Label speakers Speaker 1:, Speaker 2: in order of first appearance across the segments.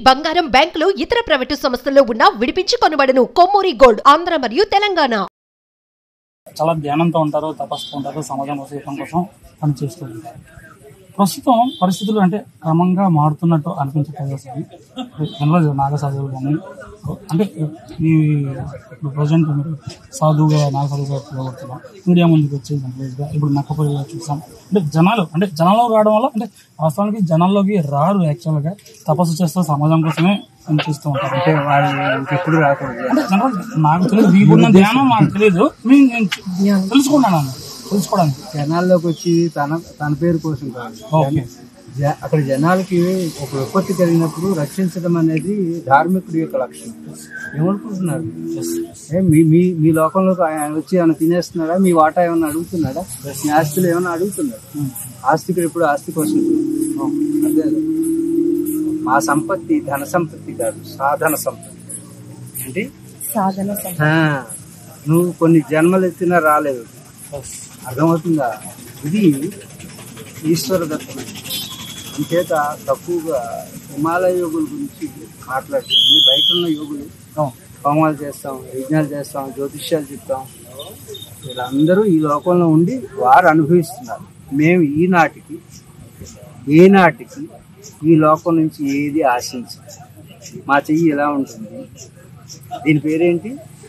Speaker 1: బంగారం బ్యాంకులు ఇతర ప్రైవేటు సంస్థల్లో ఉన్న విడిపించి కొనబడను కొమ్మూరి గోల్డ్ ఆంధ్ర మరియు తెలంగాణ
Speaker 2: చాలా ధ్యానంతో ఉంటారు తపస్సుతో ఉంటారు సమాజం కోసం హితం కోసం పనిచేస్తూ ఉంటారు ప్రస్తుతం పరిస్థితులు అంటే క్రమంగా మారుతున్నట్టు అనిపించట్లేదు సార్ జనరల్ నాగసాధువులు కానీ అంటే ఈ ఇప్పుడు ప్రజెంట్ మీరు సాధువుగా నాగసాధువుగా పిలవడుతున్నాం మీడియా ముందుకు వచ్చి జనరల్గా ఇప్పుడు నక్కపల్లిలో చూసాం అంటే జనాలు అంటే జనాల్లో రావడం వల్ల అంటే వాస్తవానికి జనాల్లోకి రారు యాక్చువల్గా తపస్సు చేస్తూ సమాజం కోసమే పనిచేస్తూ ఉంటారు
Speaker 3: అంటే వాళ్ళు ఇంకెప్పుడు రాకూడదు
Speaker 2: అంటే జనరల్ నాకు తెలియదు మీకున్న ధ్యానం నాకు తెలియదు మీ- నేను తెలుసుకున్నాను తెలుసుకోవడానికి
Speaker 3: జనాల్లోకి వచ్చి తన తన పేరు కోసం కాదు
Speaker 2: ఓకే
Speaker 3: జ- అక్కడ జనాలకి ఒక విపత్తి కలిగినప్పుడు రక్షించడం అనేది ధార్మికుడి యొక్క లక్షణం ఏమనుకుంటున్నారు ఏ మీ మీ మీ లోకంలోకి ఆయన వచ్చి ఏమైనా తినేస్తున్నాడా మీ వాటా ఏమైనా అడుగుతున్నాడా మీ ఆస్తులు ఏమైనా అడుగుతున్నాడు ఆస్తికుడు ఎప్పుడు ఆస్తి కోసం అదే మా సంపత్తి ధన సంపత్తి కాదు సాధన సంపత్తి అంటే
Speaker 4: సాధన
Speaker 3: ఆ, నువ్వు కొన్ని జన్మలు ఎత్తినా రాలేదు అర్థమవుతుందా ఇది ఈశ్వర దత్తమైన అంచేత తక్కువగా హిమాలయ యోగుల గురించి మాట్లాడుతుంది బయట ఉన్న యోగులు హోమాలు చేస్తాం యజ్ఞాలు చేస్తాం జ్యోతిష్యాలు చెప్తాం వీళ్ళందరూ ఈ లోకంలో ఉండి వారు అనుభవిస్తున్నారు మేము ఈనాటికి ఏనాటికి ఈ లోకం నుంచి ఏది ఆశించం మా చెయ్యి ఎలా ఉంటుంది దీని పేరేంటి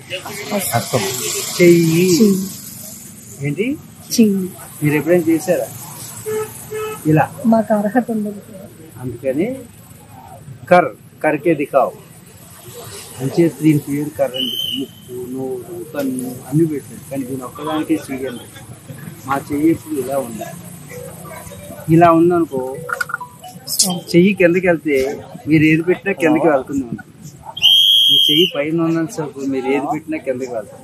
Speaker 3: చెయ్యి ఏంటి
Speaker 4: చెయ్యి
Speaker 3: మీరు ఎప్పుడైనా చేశారా ఇలా
Speaker 4: మాకు అర్హత ఉండదు
Speaker 3: అందుకని కర్ కర్కే దికావు అంచే దీని పేరు కర్ర అని పెట్టారు. ముక్కు నోరు కన్ను అన్ని పెట్టారు కానీ దీని ఒక్కదానికే చెయ్యండి మా చెయ్యి ఇప్పుడు ఇలా ఉంది ఇలా ఉందనుకో చెయ్యి కిందకి వెళ్తే మీరు ఏది పెట్టినా కిందకి వెళ్తుంది ఉంటుంది ఈ చెయ్యి పైన ఉన్నంతసేపు మీరు ఏది పెట్టినా కిందకి వెళ్తుంది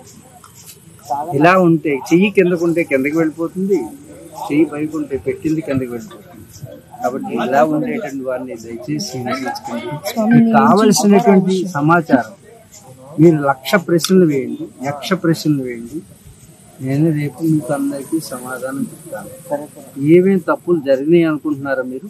Speaker 3: ఇలా ఉంటే చెయ్యి కిందకు ఉంటే కిందకి వెళ్ళిపోతుంది చెయ్యి పైకి ఉంటే పెట్టింది కిందకి వెళ్ళిపోతుంది కాబట్టి ఇలా ఉండేటువంటి వారిని దయచేసి వినిపించుకోండి మీకు కావలసినటువంటి సమాచారం మీరు లక్ష ప్రశ్నలు వేయండి యక్ష ప్రశ్నలు వేయండి నేను రేపు మీకు అందరికీ సమాధానం చెప్తాను ఏమేం తప్పులు జరిగినాయి అనుకుంటున్నారా మీరు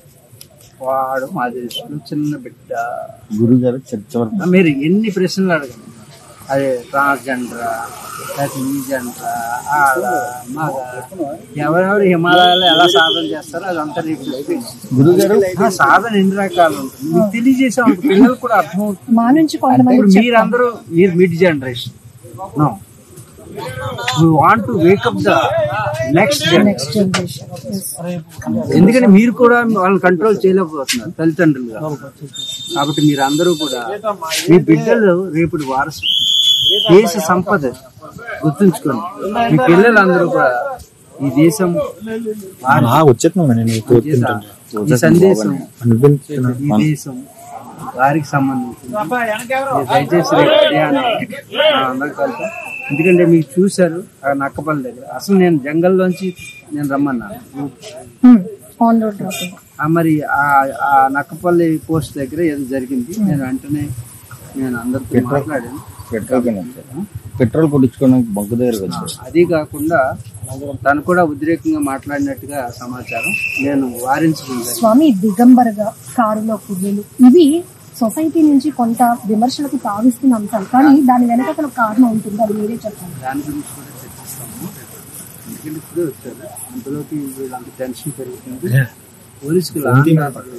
Speaker 3: వాడు మా దృష్టిలో చిన్న బిడ్డ
Speaker 5: గురుగారు చర్చ వరకు
Speaker 3: ఆ, మీరు ఎన్ని ప్రశ్నలు అడగండి అదే ట్రాన్స్జెండరా లేకపోతే ఈ జెండరా ఆడ మగ ఎవరెవరు హిమాలయాల్లో ఎలా సాధన చేస్తారో అదంతా రేపు చెప్పేసి.
Speaker 5: గురుగారు
Speaker 3: ఆ సాధన ఎన్ని రకాలు ఉంటుంది మీకు తెలియజేసాం అనుకో, పిల్లలకు కూడా అర్థమవుతుంది
Speaker 4: మా నుంచి కొంతమంది
Speaker 3: ఇప్పుడు మీరందరూ మీరు mid generation no we want to wake up the next
Speaker 4: next generation
Speaker 3: ఎందుకంటే మీరు కూడా వాళ్ళని కంట్రోల్ చేయలేకపోతున్నారు తల్లిదండ్రులుగా కాబట్టి మీరు అందరూ కూడా మీ బిడ్డలు రేపటి వారసు దేశ సంపద గుర్తుంచుకోండి మీ పిల్లలందరూ కూడా ఈ దేశం వారసు.
Speaker 5: వచ్చేస్తున్నాను నేను
Speaker 3: చేత ఈ సందేశం
Speaker 5: అనిపించిన
Speaker 3: ఈ దేశం వారికి సంబంధించింది మీరు దయచేసి రేపు ఉదయాన్నే మనం అందరం కలుద్దాం. ఎందుకంటే మీకు చూశారు ఆ నక్కపల్లి దగ్గర అసలు నేను జంగల్లోంచి నేను రమ్మన్నాను
Speaker 4: ఆన్ రోడ్ డ్రాపింగ్
Speaker 3: ఆ మరి ఆ ఆ నక్కపల్లి పోస్ట్ దగ్గర ఏదో జరిగింది నేను వెంటనే నేను అందరితో మాట్లాడాను
Speaker 5: పెట్రోల్ కింద వచ్చారు. పెట్రోల్ కొట్టించుకోవడానికి బంకు దగ్గరకు వచ్చారు
Speaker 3: అది కాకుండా తను కూడా ఉద్రేకంగా మాట్లాడినట్టుగా సమాచారం నేను వారించకుండా
Speaker 4: స్వామి దిగంబరగా కారులో పుర్రెలు ఇవి సొసైటీ నుంచి కొంత విమర్శలకు తావిస్తున్న అంశాలు కానీ దాని వెనక ఒక కారణం ఉంటుంది అది మీరే చెప్పండి
Speaker 3: దాని గురించి కూడా చర్చిస్తాము ఎందుకంటే ఇప్పుడే వచ్చారు అందులోకి వీళ్ళంత టెన్షన్ పెరుగుతుంది పోలీసుకి లాంటి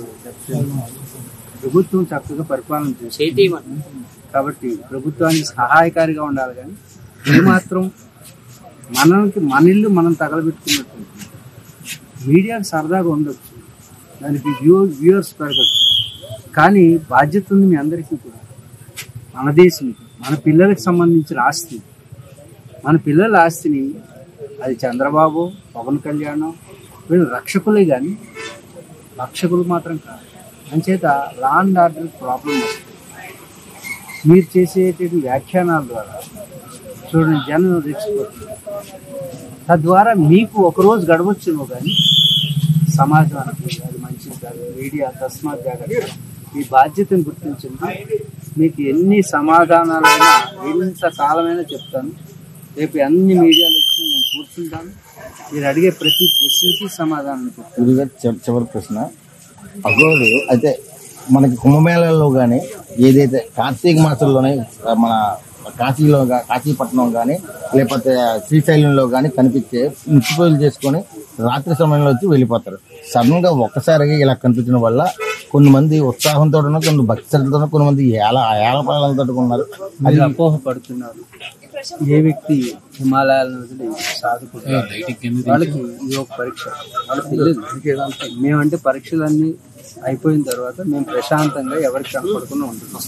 Speaker 3: ప్రభుత్వం చక్కగా పరిపాలన చేస్తుంది కాబట్టి ప్రభుత్వానికి సహాయకారిగా ఉండాలి కానీ ఏమాత్రం మనకి మన ఇల్లు మనం తగలబెట్టుకున్నట్టు ఉంటుంది. మీడియాకి సరదాగా ఉండొచ్చు దానికి వ్యూ వ్యూవర్స్ పెరగచ్చు కానీ బాధ్యత ఉంది మీ అందరికీ కూడా మన దేశం ఇది. మన పిల్లలకు సంబంధించిన ఆస్తి మన పిల్లల ఆస్తిని అది చంద్రబాబు పవన్ కళ్యాణ్ వీళ్ళు రక్షకులే కానీ రక్షకులు మాత్రం కాదు అంచేత లా అండ్ ఆర్డర్ ప్రాబ్లం వస్తుంది మీరు చేసేటువంటి వ్యాఖ్యానాల ద్వారా చూడండి జనం రెచ్చిపోతుంది తద్వారా మీకు ఒకరోజు గడవచ్చును కానీ సమాజానికి అది మంచిది కాదు మీడియా తస్మాత్ జాగ్రత్త మీ బాధ్యతను గుర్తించండి మీకు ఎన్ని సమాధానాలైనా ఎంత కాలమైనా చెప్తాను రేపు అన్ని మీడియాలు వచ్చి నేను కూర్చుంటాను మీరు అడిగే ప్రతి ప్రశ్నకి సమాధానం చెప్తాను
Speaker 5: గురుగారు చివ- చివరి ప్రశ్న అగోడు అయితే మనకి కుంభమేళాల్లో కానీ ఏదైతే కార్తీక మాసంలోనే ఆ, మన కాశీలో గా- కాశీపట్నం కానీ లేకపోతే శ్రీశైలంలో కానీ కనిపించే నిత్య పూజలు చేసుకొని రాత్రి సమయంలో వచ్చి వెళ్ళిపోతారు సడన్ గా ఒక్కసారిగా ఇలా కనిపించడం వల్ల కొన్ని మంది ఉత్సాహంతో కొన్ని భక్తి శ్రద్ధతో కొన్ని మంది ఏల ఏలపాలతో ఉన్నారు అది
Speaker 3: మీరు అపోహ పడుతున్నారు ఏ వ్యక్తి హిమాలయాలను వదిలి సాధుకుంటారు వాళ్ళకి ఇది ఒక పరీక్ష వాళ్ళకి తెలియదు మేమంటే పరీక్షలన్నీ అయిపోయిన తర్వాత మేము ప్రశాంతంగా ఎవరికి కనపడకుండా ఉంటున్నాం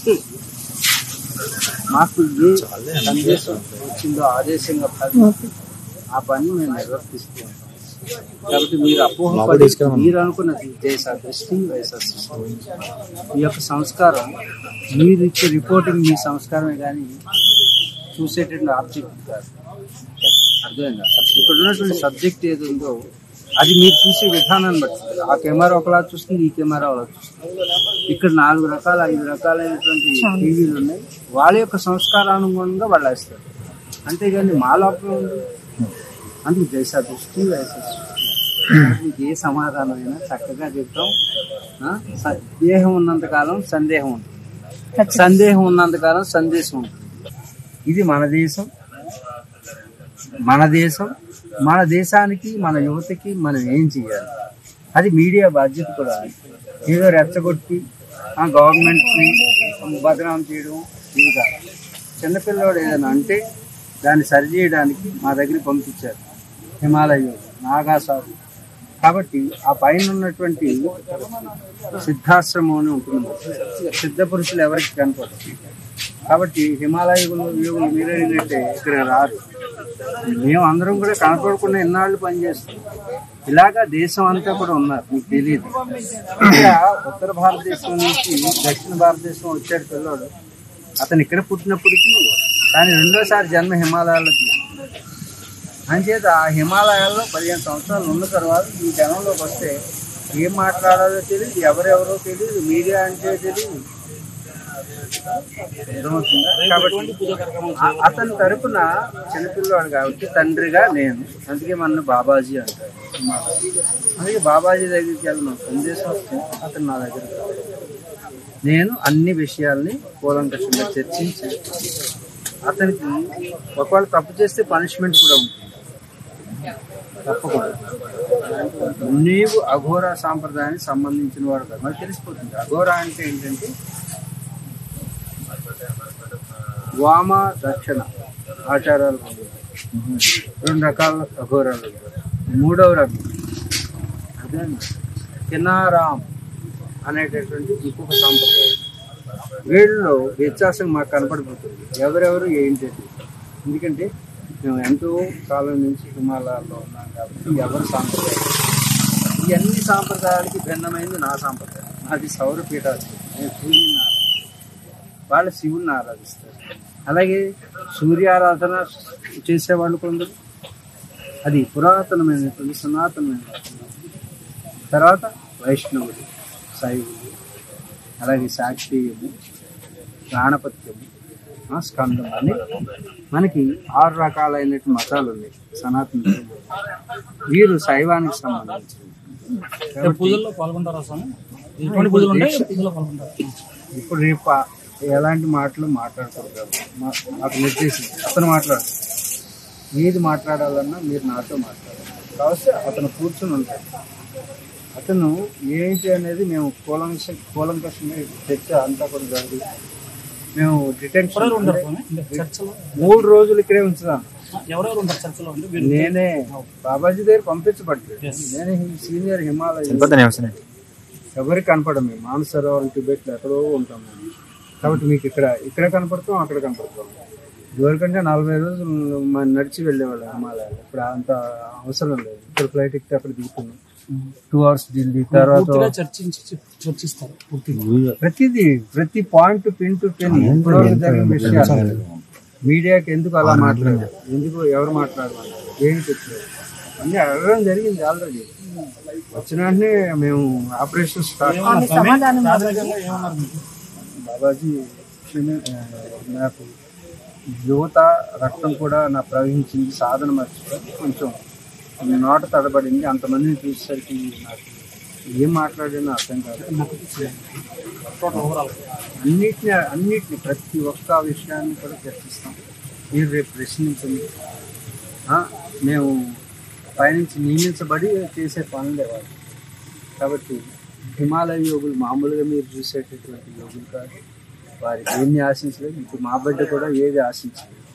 Speaker 3: మాకు ఏ సందేశం వచ్చిందో ఆదేశంగా భావించి ఆ పని మేము నిర్వర్తిస్తూ ఉంటాం కాబట్టి మీరు అపోహ పడి మీరు అనుకున్నది దేశ దృష్టి వయస సృష్టి మీ యొక్క సంస్కారం మీరు ఇచ్చే రిపోర్టింగ్ మీ సంస్కారమే కానీ చూసేటువంటి ఆబ్జెక్ట్ కాదు అర్థమైందా ఇక్కడ ఉన్నటువంటి సబ్జెక్ట్ ఏది ఉందో అది మీరు చూసే విధానాన్ని బట్టి ఉంటుంది. ఆ కెమెరా ఒకలా చూస్తుంది ఈ కెమెరా ఒకలా చూస్తుంది ఇక్కడ నాలుగు రకాల ఐదు రకాలైనటువంటి టీవీలు ఉన్నాయి వాళ్ళ యొక్క సంస్కారానుగుణంగా వాళ్ళు వేస్తారు అంతేగాని మా లోపల ఉంది అందుకు దేశ దృష్టి వయసు మీకు ఏ సమాధానమైనా చక్కగా చెప్తాం ఆ? స- దేహం ఉన్నంత కాలం సందేహం ఉంటుంది సందేహం ఉన్నంత కాలం సందేశం ఉంటుంది ఇది మన దేశం మన దేశం మన దేశానికి మన యువతకి మనం ఏం చేయాలి అది మీడియా బాధ్యత కూడా ఏదో రెచ్చగొట్టి ఆ గవర్నమెంట్ని బదనాం చేయడం ఇది కాదు చిన్నపిల్లవాడు ఏదైనా అంటే దాన్ని సరిచేయడానికి మా దగ్గరికి పంపించారు హిమాలయ నాగా సాగు కాబట్టి ఆ పైన ఉన్నటువంటి సిద్ధాశ్రమం అని ఉంటుంది సిద్ధ పురుషులు ఎవరికి కనపడరు కాబట్టి హిమాలయ యోగులు మీరే ఏంటంటే ఇక్కడ రారు మేము అందరం కూడా కనపడకుండా ఎన్నాళ్ళు పనిచేస్తాం ఇలాగా దేశం అంతా కూడా ఉన్నారు మీకు తెలియదు ఇక్కడ ఉత్తర భారతదేశం నుంచి దక్షిణ భారతదేశం వచ్చాడు పిల్లోడు అతను ఇక్కడ పుట్టినప్పటికీ కానీ రెండోసారి జన్మ హిమాలయాల్లో తీసుకున్నాడు అంచేత ఆ హిమాలయాల్లో పదిహేను సంవత్సరాలు ఉన్న తర్వాత ఈ జనంలోకి వస్తే ఏం మాట్లాడాలో తెలియదు ఎవరెవరో తెలియదు మీడియా అంటే తెలియదు అర్థమవుతుందా? కాబట్టి ఆ- అతని తరపున చిన్నపిల్లవాడు కాబట్టి తండ్రిగా నేను అందుకే మన బాబాజీ అంటారు అందుకే బాబాజీ దగ్గరికి వెళ్ళిన సందేశం వస్తే అతను నా దగ్గర నేను అన్ని విషయాల్ని కూలంకషంగా చర్చించి అతనికి ఒకవేళ తప్పు చేస్తే పనిష్మెంట్ కూడా ఉంటుంది తప్పకుండా నీవు అఘోర సాంప్రదాయానికి సంబంధించిన వాడు కదా మనకు తెలిసిపోతుంది అఘోర అంటే ఏంటంటే వామ దక్షిణ ఆచారాలు ఉన్నాయి. రెండు రకాల అఘోరాలు ఉంటాయి. మూడవ రకం అదే కినారాం అనేటటువంటి ఇంకొక సాంప్రదాయం వీళ్ళలో వ్యత్యాసం మాకు కనపడిపోతుంది ఎవరెవరు ఏంటి అని. ఎందుకంటే మేము ఎంతో కాలం నుంచి హిమాలయాల్లో ఉన్నాం కాబట్టి ఎవరు సాంప్రదాయం ఇవన్నీ సాంప్రదాయాలకి భిన్నమైంది నా సాంప్రదాయం నాది సౌర పీఠాధిపతి నేను సూర్యుని ఆరాధిస్తాను వాళ్ళు శివుని ఆరాధిస్తారు అలాగే సూర్యారాధన చేసేవాళ్ళు కొందరు అది పురాతనమైనటువంటి సనాతనమైన తర్వాత వైష్ణవుడు శైవుడు అలాగే శాక్తీయము గాణపత్యము ఆ, స్కందం అని మనకి ఆరు రకాలైనటువంటి మతాలు ఉన్నాయి సనాతన ధర్మం. వీరు శైవానికి సంబంధించి
Speaker 2: పూజల్లో పాల్గొంటారా స్వామి ఎటువంటి పూజలు ఉంటాయి పూజలో పాల్గొంటారు
Speaker 3: ఇప్పుడు రేపు ఆ- ఎలాంటి మాటలు మాట్లాడకూడదు మా- నాకు నిర్దేశం అతను మాట్లాడు ఏది మాట్లాడాలన్నా మీరు నాతో మాట్లాడాలి కాబట్టి అతను కూర్చుని ఉంటాడు అతను ఏంటి అనేది మేము కూలంకష కూలంకషంగా చర్చ అంతా కూడా జరిగి మేము డిటెన్షన్
Speaker 2: ఉంటారు స్వామి అంటే చర్చలో
Speaker 3: మూడు రోజులు ఇక్కడే ఉంచుదాం
Speaker 2: ఎవరెవరు ఉంటారు చర్చలో అంటే వీరు
Speaker 3: నేనే బాబాజీ దగ్గర పంపించబడ్డాడు నేనే సీనియర్ హిమాలయ ఎవరికి కనపడం మేము మానసరోవరం టిబెట్లో ఎక్కడో ఉంటాం మేము కాబట్టి మీకు ఇక్కడ ఇక్కడ కనపడతాం అక్కడ కనపడతాం ఇదివరకంటే నలభై రోజులు మనం నడిచి వెళ్ళేవాళ్ళం హిమాలయాలు ఇప్పుడు అంత అవసరం లేదు ఇక్కడ ఫ్లైట్ ఎక్కితే అక్కడ దిగుతున్నాం టూ అవర్స్ ఢిల్లీ తర్వాత
Speaker 2: పూర్తిగా చర్చించి చర్చిస్తారు పూర్తిగా
Speaker 3: ప్రతిదీ ప్రతి పాయింట్ పిన్ టు పిన్ ఇప్పటివరకు జరిగిన విషయాలు మీడియాకి ఎందుకు అలా మాట్లాడారు ఎందుకు ఎవరు మాట్లాడమన్నారు ఏమి తెచ్చారు అన్ని అడగడం జరిగింది ఆల్రెడీ వచ్చిన వెంటనే మేము ఆపరేషన్ స్టార్ట్
Speaker 4: ఆమె సమాధానం
Speaker 2: రాజకీయంగా ఏమన్నారు మీకు?
Speaker 3: బాబాజీ క్షమి- ఆ, నాకు యువత రక్తం కూడా నా ప్రవహించింది సాధన మర్చిపోయి కొంచెం నోట తడబడింది అంతమందిని చూసేసరికి నాకు ఏం మాట్లాడానో అర్థం కాదు
Speaker 2: ఓవరాల్
Speaker 3: అన్నిటిని అన్నిటిని ప్రతి ఒక్క విషయాన్ని కూడా చర్చిస్తాం మీరు రేపు ప్రశ్నించండి ఆ, మేము పైనుంచి నియమించబడి చేసే పనులే వాళ్ళు కాబట్టి హిమాలయ యోగులు మామూలుగా మీరు చూసేటటువంటి యోగులు కాదు వారికి ఏమి ఆశించలేదు ఇప్పుడు మా బిడ్డ కూడా ఏది ఆశించలేదు